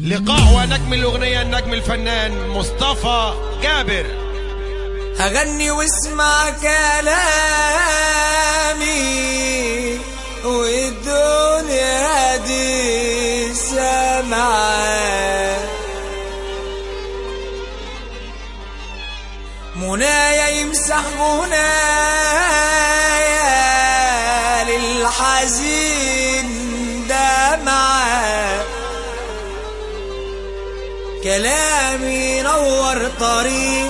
لقاء ونجم الأغنية النجم الفنان مصطفى جابر هغني واسمع كلامي والدنيا دي سمعة منايا يمسح منايا للحزين دمعة كلامي نور طريق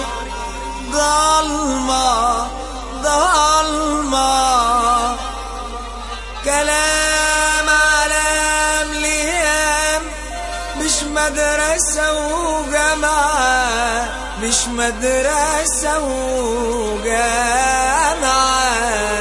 ضلمة ضلمة كلام علام ليام مش مدرسة وجامعة مش مدرسة وجامعة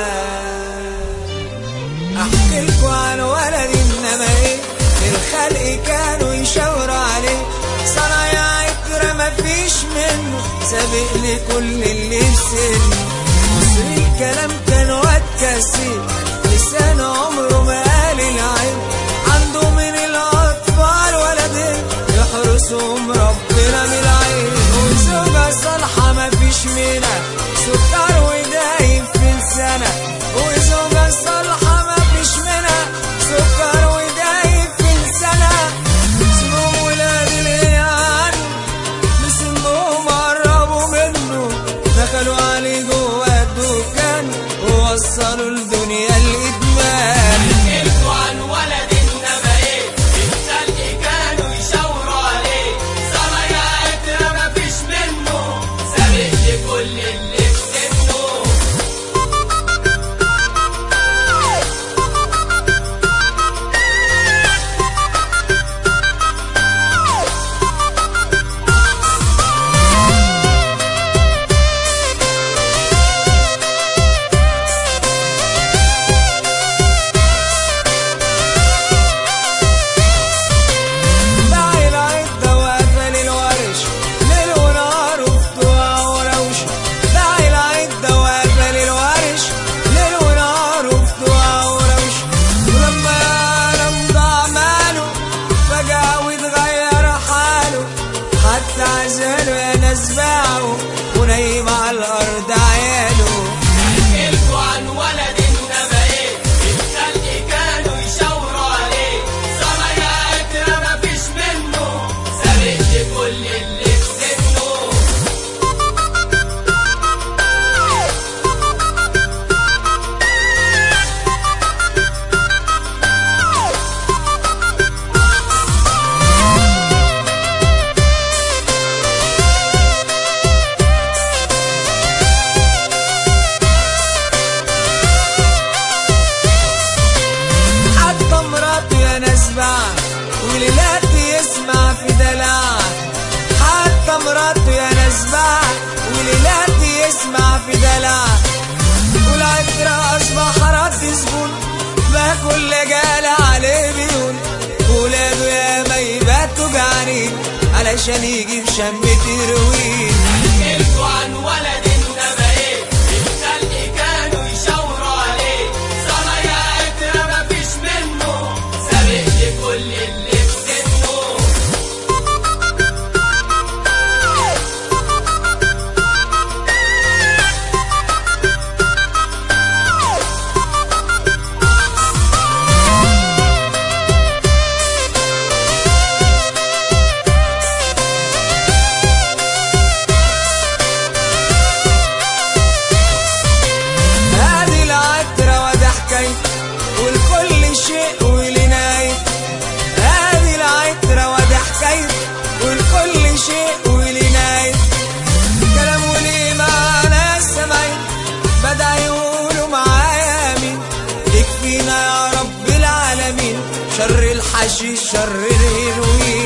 احكي لكم عن ولد انما ايه الخلق كانوا يشاوروا عليه صنايع ما فيش منه سابق لكل اللي في سنه مصر الكلام كان واد كثير لسان عمره ما قال العين عنده من الاطفال ولدين يحرسهم ربنا من العين وزوجة صالحة ما فيش منها سكر ودايم في السنة وزوجة صالحة ما فيش منها سكر ودايم في السنة اسمهم ولاد العيال بسمهم قربوا منه دخلوا عليه جوه الدكان ووصلوا الدنيا الإدمان حكيلكوا عن ولد انما ايه الخلق كانوا يشاوروا عليه صنايع عترة مفيش منه سابق لكل اللي في سنه باعي العدة وقفل الورش ليل ونهار وفتوى وروش باعي العدة وقفل الورش ليل ونهار وفتوى وروش ولما يعلم ضاع ماله فجأة واتغير حاله حتى عزاله يا ناس باعه ونايم على الأرض عياله حكيلكوا عن ولد انما ايه الخلق كانوا يشاوروا عليه صنايع عترة مفيش منه سابق لكل اللي في سنه حتى مراته يا ناس باع وليلاتي يسمع في دلع حتى مراته يا ناس باع وليلاتي يسمع في دلع والعترة أصبح رد زبون بقى كل جال عليه بيقول ولاده يا ما يباتوا جعانين علشان يجيب شمة هيروين حكيلكوا عن ولد انما ايه الخلق كانوا يشاوروا عليه صنايع عترة مفيش منه سابق لكل اللي في سنه هذه العترة وده حكاية والكل شيء ولناية هذه العترة وده حكاية والكل شيء ولناية كلام وليه معانا السمعين بدأ يقولوا معايا مين يكفينا يا رب العالمين شر الحشيش شر الهيروين